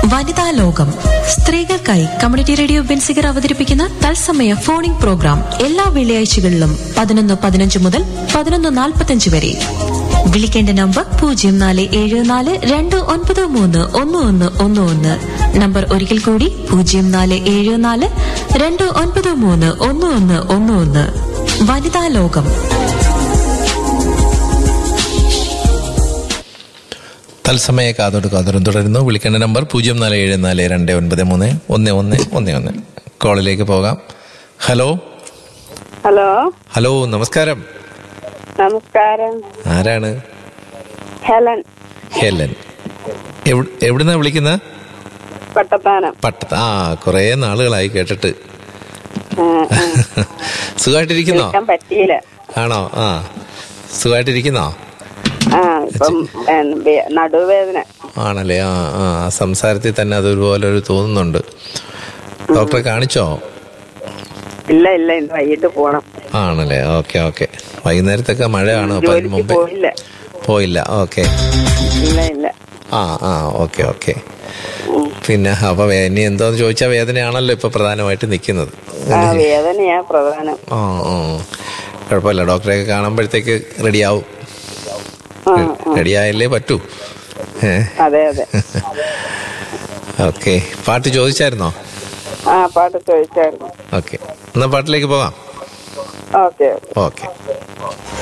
വനിതാ ലോകം സ്ത്രീകൾക്കായി community radio Benziger അവതരിപ്പിക്കുന്ന തത്സമയ ഫോണിംഗ് പ്രോഗ്രാം എല്ലാ വെള്ളിയാഴ്ചകളിലും പതിനൊന്ന് പതിനഞ്ച് മുതൽ പതിനൊന്ന് നാൽപ്പത്തഞ്ച് വരെ വിളിക്കേണ്ട നമ്പർ പൂജ്യം നാല് ഏഴ് നാല് രണ്ട് ഒൻപത് മൂന്ന് ഒന്ന് ഒന്ന് ഒന്ന് ഒന്ന് നമ്പർ ഒരിക്കൽ കൂടി പൂജ്യം നാല് ഏഴ് നാല് രണ്ട് ഒൻപത് മൂന്ന് ഒന്ന് ഒന്ന് ഒന്ന് ഒന്ന് വനിതാ ലോകം തത്സമയ കാതോട് കാതോടും തുടരുന്നു വിളിക്കേണ്ട നമ്പർ പൂജ്യം നാല് ഏഴ് നാല് രണ്ട് ഒൻപത് മൂന്ന് ഒന്ന് ഒന്ന് ഒന്ന് ഒന്ന് കോളിലേക്ക് പോകാം ഹലോ ഹലോ ഹലോ നമസ്കാരം നമസ്കാരം ആരാണ് ഹെലൻ ഹെലൻ എവിടെ എവിടുന്നാ വിളിക്കുന്നത് പട്ടത്താനം പട്ടത്ത് ആ കുറേ നാളുകളായി കേട്ടിട്ട് ആ, ആ. സുഖമായിട്ടിരിക്കുന്നോ വിളിക്കാൻ പറ്റിയില്ല ആണോ ആ സുഖമായിട്ടിരിക്കുന്നോ ആ ഇപ്പം ഏ, വേ- നടുവേദന ആണല്ലേ ആ ആ ആ സംസാരത്തിൽ തന്നെ അതുപോലെ ഒരു തോന്നുന്നുണ്ട് ഡോക്ടറെ കാണിച്ചോ ഇല്ല ഇല്ല ഇന്ന് വൈകിട്ട് പോണം ആണല്ലേ ഓക്കെ ഓക്കെ വൈകുന്നേരത്തൊക്കെ മഴയാണ് അപ്പൊ അതിന് ജോലിക്ക് മുമ്പേ പോയില്ല പോയില്ല ഓക്കെ ഇല്ല ഇല്ല ആ ആ ഓക്കെ ഓക്കെ പിന്നെ അപ്പൊ വേ- ഇനി എന്തോന്ന് ചോദിച്ചാൽ വേദനയാണല്ലോ ഇപ്പൊ പ്രധാനമായിട്ട് നിൽക്കുന്നത് ആ വേദനയാ പ്രധാനം ആ ആ കുഴപ്പമില്ല ഡോക്ടറെ കാണുമ്പോഴത്തേക്ക് റെഡിയാവും ആ, റെഡിയായല്ലേ പറ്റൂ ഏ അതെ അതെ ഓക്കെ പാട്ട് ചോദിച്ചായിരുന്നോ ആ പാട്ട് ചോദിച്ചായിരുന്നു ഓക്കെ എന്നാ പാട്ടിലേക്ക് പോകാം ഓക്കെ ഓക്കെ